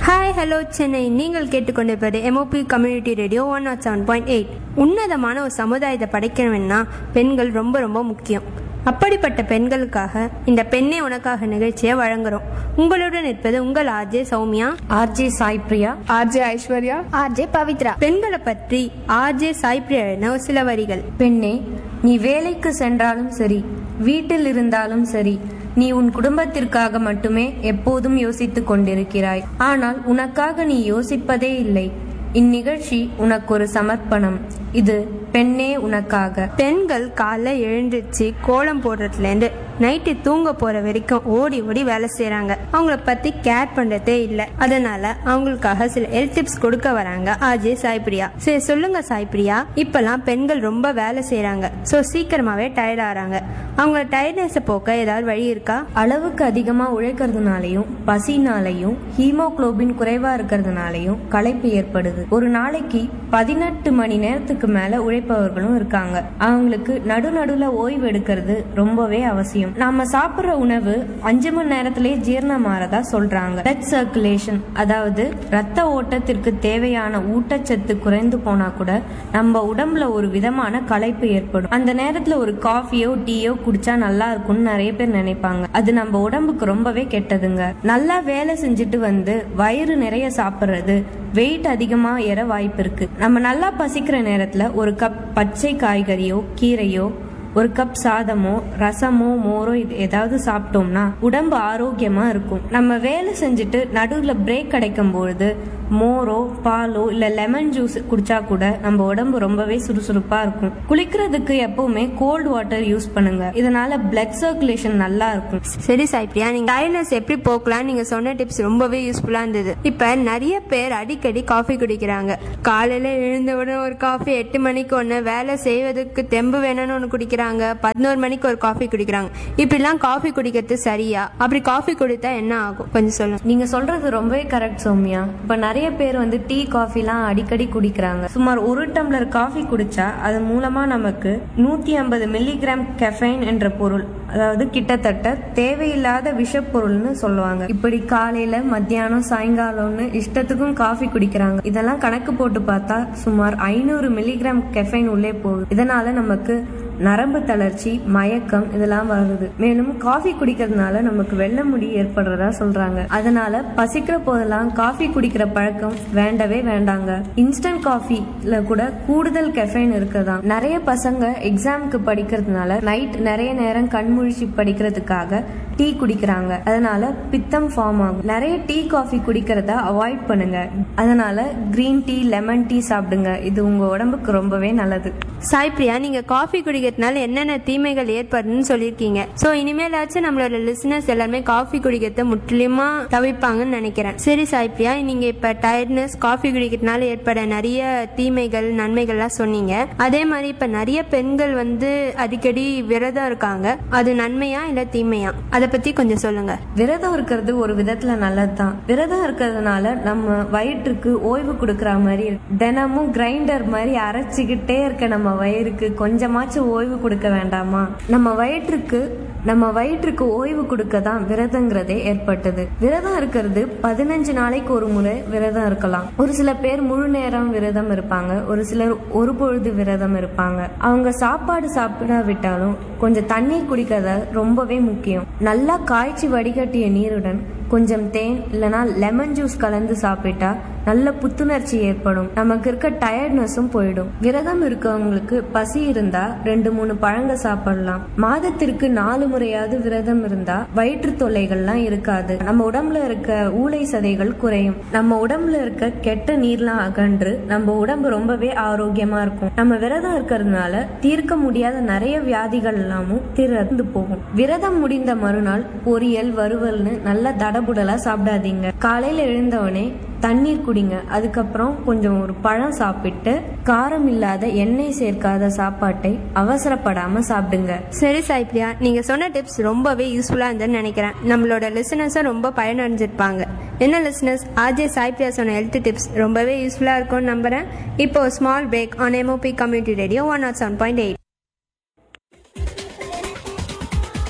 Hi hello Chennai நீங்கள் கேட்டுக்கொண்டிருப்பது MOP community radio one nought seven point eight உன்னதமான ஒரு சமுதாயத்தை படைக்கணும்னா பெண்கள் ரொம்ப ரொம்ப முக்கியம் அப்படிப்பட்ட பெண்களுக்காக இந்த பெண்ணே உனக்காக நிகழ்ச்சியை வழங்குறோம் உங்களுடன் இருப்பது உங்கள் RJ Soumya RJ Sai Priya RJ Aishwarya RJ Pavithra பெண்களை பற்றி ஆர்ஜே சாய்பிரியா எழுதின ஒரு சில வரிகள் பெண்ணே நீ வேலைக்கு சென்றாலும் சரி வீட்டில் இருந்தாலும் சரி நீ உன் குடும்பத்திற்காக மட்டுமே எப்போதும் யோசித்துக் கொண்டிருக்கிறாய் ஆனால் உனக்காக நீ யோசிப்பதே இல்லை இந்நிகழ்ச்சி உனக்கு ஒரு சமர்ப்பணம் இது பெண்ணே உனக்காக பெண்கள் காலைல எழுந்திருச்சு கோலம் போடுறதுலேருந்து நைட்டு தூங்க போற வரைக்கும் ஓடி ஓடி வேலை செய்றாங்க அவங்கள பத்தி கேர் பண்றதே இல்ல அதனால அவங்களுக்காக சில ஹெல்த் டிப்ஸ் கொடுக்க வராங்க ஆஜே சாய்பிரியா சரி சொல்லுங்க சாய்பிரியா இப்பெல்லாம் பெண்கள் ரொம்ப வேலை செய்றாங்க ஸோ சீக்கிரமாவே டயர்ட் ஆறாங்க அவங்கள டயர்ட்னஸை போக்க ஏதாவது வழி இருக்கா அளவுக்கு அதிகமா உழைக்கிறதுனாலையும் பசினாலையும் ஹீமோகுளோபின் குறைவா இருக்கிறதுனாலையும் களைப்பு ஏற்படுது ஒரு நாளைக்கு பதினெட்டு மணி நேரத்துக்கு மேல உழைப்பவர்களும் இருக்காங்க அவங்களுக்கு நடு நடுல ஓய்வு எடுக்கிறது ரொம்பவே அவசியம் நாம சாப்பிடுற உணவு அஞ்சு மணி நேரத்திலேயே ஜீரணமாறதா சொல்றாங்க பிளட் சர்க்குலேஷன் அதாவது ரத்த ஓட்டத்திற்கு தேவையான ஊட்டச்சத்து குறைந்து போனா கூட நம்ம உடம்புல ஒரு விதமான களைப்பு ஏற்படும் அந்த நேரத்துல ஒரு காஃபியோ டீயோ குடிச்சா நல்லா இருக்கும்னு நிறைய பேர் நினைப்பாங்க அது நம்ம உடம்புக்கு ரொம்பவே கெட்டதுங்க நல்லா வேலை செஞ்சுட்டு வந்து வயிறு நிறைய சாப்பிடுறது வெயிட் அதிகமா ஏற வாய்ப்பு இருக்கு நம்ம நல்லா பசிக்கிற நேரத்துல ஒரு கப் பச்சை காய்கறியோ கீரையோ ஒரு கப் சாதமோ ரசமோ மோரோ இது ஏதாவது சாப்பிட்டோம்னா உடம்பு ஆரோக்கியமா இருக்கும் நம்ம வேலை செஞ்சுட்டு நடுவுல பிரேக் கிடைக்கும் பொழுது மோரோ பாலோ இல்ல லெமன் ஜூஸ் குடிச்சா கூட நம்ம உடம்பு ரொம்பவே சுறுசுறுப்பா இருக்கும் குளிக்கிறதுக்கு எப்பவுமே கோல்ட் வாட்டர் யூஸ் பண்ணுங்க இதனால பிளட் சர்க்குலேஷன் நல்லா இருக்கும் சரி சாய்பிரியா நீங்க டயர்ட்னஸ் எப்படி போக்கலாம் நீங்க சொன்ன டிப்ஸ் ரொம்பவே யூஸ்ஃபுல்லா இருந்தது இப்ப நிறைய பேர் அடிக்கடி காஃபி குடிக்கிறாங்க காலையில எழுந்த உடனே ஒரு காஃபி எட்டு மணிக்கு ஒன்று வேலை செய்வதற்கு தெம்பு வேணும்னு ஒன்று குடிக்கிறாங்க பதினோரு மணிக்கு ஒரு காஃபி குடிக்கிறாங்க இப்படிலாம் காஃபி குடிக்கிறது சரியா அப்படி காஃபி குடித்தா என்ன ஆகும் கொஞ்சம் சொல்லுங்க நீங்க சொல்றது ரொம்பவே கரெக்ட் சௌமியா இப்ப நிறைய பேர் வந்து டீ காஃபிலாம் அடிக்கடி குடிக்கிறாங்க சுமார் ஒரு டம்ளர் காஃபி குடிச்சா அது மூலமா நமக்கு நூத்தி ஐம்பது மில்லிகிராம் கெஃபைன் என்ற பொருள் அதாவது கிட்டத்தட்ட தேவையில்லாத விஷப்பொருள்னு சொல்லுவாங்க இப்படி காலையில மத்தியானம் சாயங்காலம்னு இஷ்டத்துக்கும் காஃபி குடிக்கிறாங்க இதெல்லாம் கணக்கு போட்டு பார்த்தா சுமார் ஐநூறு மில்லிகிராம் கெஃபைன் உள்ளே போகுது இதனால நமக்கு நரம்பு தளர்ச்சி மயக்கம் இதெல்லாம் வருது மேலும் காஃபி குடிக்கிறதுனால நமக்கு வெள்ளை முடி ஏற்படுறதா சொல்றாங்க அதனால பசிக்கிற போதெல்லாம் காஃபி குடிக்கிற பழக்கம் வேண்டவே வேண்டாங்க இன்ஸ்டன்ட் காஃபில கூட கூடுதல் கெஃபைன் இருக்குதாம் நிறைய பசங்க எக்ஸாமுக்கு படிக்கிறதுனால நைட் நிறைய நேரம் கண்முழிச்சு படிக்கிறதுக்காக டீ குடிக்கிறாங்க அதனால பித்தம் ஃபார்ம் ஆகும் நிறைய டீ காஃபி குடிக்கிறத அவாய்ட் பண்ணுங்க அதனால கிரீன் டீ லெமன் டீ சாப்பிடுங்க இது உங்க உடம்புக்கு ரொம்பவே நல்லது சாய்பிரியா நீங்க காஃபி குடிக்கிறதுனால என்னென்ன தீமைகள் ஏற்படுதுன்னு சொல்லியிருக்கீங்க ஸோ இனிமேலாச்சும் நம்மளோட லிசனர்ஸ் எல்லாருமே காஃபி குடிக்கிறத முற்றிலுமா தவிர்ப்பாங்கன்னு நினைக்கிறேன் சரி சாய்பிரியா நீங்க இப்ப டயர்ட்னஸ் காஃபி குடிக்கிறதுனால ஏற்பட நிறைய தீமைகள் நன்மைகள்லாம் சொன்னீங்க அதே மாதிரி இப்ப நிறைய பெண்கள் வந்து அடிக்கடி விரதம் இருக்காங்க அது நன்மையா இல்ல தீமையா அதை பத்தி கொஞ்சம் சொல்லுங்க விரதம் இருக்கிறது ஒரு விதத்துல நல்லதுதான் விரதம் இருக்கிறதுனால நம்ம வயிற்றுக்கு ஓய்வு கொடுக்கற மாதிரி இருக்கு. தினமும் கிரைண்டர் மாதிரி அரைச்சிக்கிட்டே இருக்க நம்ம வயிறுக்கு கொஞ்சமாச்சும் ஓய்வு கொடுக்க வேண்டாமா நம்ம வயிற்றுக்கு நம்ம வயிற்றுக்கு ஓய்வு கொடுக்க தான் விரதங்கிறதே ஏற்பட்டது விரதம் இருக்கிறது பதினஞ்சு நாளைக்கு ஒரு முறை விரதம் இருக்கலாம் ஒரு சில பேர் முழு நேரம் விரதம் இருப்பாங்க ஒரு சிலர் ஒரு பொழுது விரதம் இருப்பாங்க அவங்க சாப்பாடு சாப்பிடாவிட்டாலும் கொஞ்சம் தண்ணீர் குடிக்கிறத ரொம்பவே முக்கியம் நல்லா காய்ச்சி வடிகட்டிய நீருடன் கொஞ்சம் தேன் இல்லனா லெமன் ஜூஸ் கலந்து சாப்பிட்டா நல்ல புத்துணர்ச்சி ஏற்படும் நமக்கு இருக்க டயர்ட்னஸும் போயிடும் விரதம் இருக்கவங்களுக்கு பசி இருந்தா ரெண்டு மூணு பழங்க சாப்பிடலாம் மாதத்திற்கு நாலு முறையாவது விரதம் இருந்தா வயிற்று தொல்லைகள்லாம் இருக்காது நம்ம உடம்புல இருக்க ஊளை சதைகள் குறையும் நம்ம உடம்புல இருக்க கெட்ட நீர்லாம் அகன்று நம்ம உடம்பு ரொம்பவே ஆரோக்கியமா இருக்கும் நம்ம விரதம் இருக்கிறதுனால தீர்க்க முடியாத நிறைய வியாதிகள் எல்லாமும் திறந்து போகும் விரதம் முடிந்த மறுநாள் பொரியல் வறுவல்னு நல்ல தடபுடலா சாப்பிடாதீங்க காலையில எழுந்தவனே தண்ணீர் குடிங்க அதுக்கப்புறம் கொஞ்சம் ஒரு பழம் சாப்பிட்டு காரம் இல்லாத எண்ணெய் சேர்க்காத சாப்பாட்டை அவசரப்படாம சாப்பிடுங்க சரி சாய்பிரியா நீங்க சொன்ன டிப்ஸ் ரொம்பவே யூஸ்ஃபுல்லா இருந்ததுன்னு நினைக்கிறேன் நம்மளோட லிசனர்ஸும் ரொம்ப பயனடைஞ்சிருப்பாங்க என்ன லிசனர்ஸ் ஆர்ஜே சாய்பிரியா சொன்ன ஹெல்த் டிப்ஸ் ரொம்பவே யூஸ்ஃபுல்லா இருக்கும்னு நம்புறேன் இப்போ small break on MOP community radio one nought seven point eight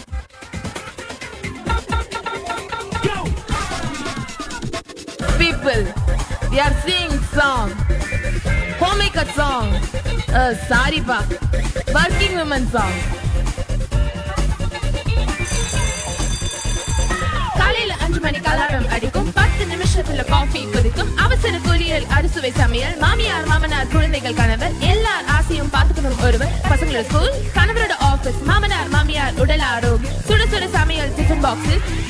People They are singing song. Homemaker song. Uh, sorry pa. Working women song. காலையில அஞ்சு மணிக்கு அலாரம் அடிக்கும் பத்து நிமிஷத்துல காஃபி கொதிக்கும் அவசர கூலியல் அறுசுவை சமையல் மாமியார் மாமனார் குழந்தைகள் கணவர் எல்லார் ஆசையும் பார்த்துக்கணும் ஒருவர் பசங்களோட ஸ்கூல் கணவரோட ஆபீஸ் மாமனார் மாமியார் உடல் ஆரோக்கியம் சுட சுட சமையல் டிஃபன் பாக்ஸில்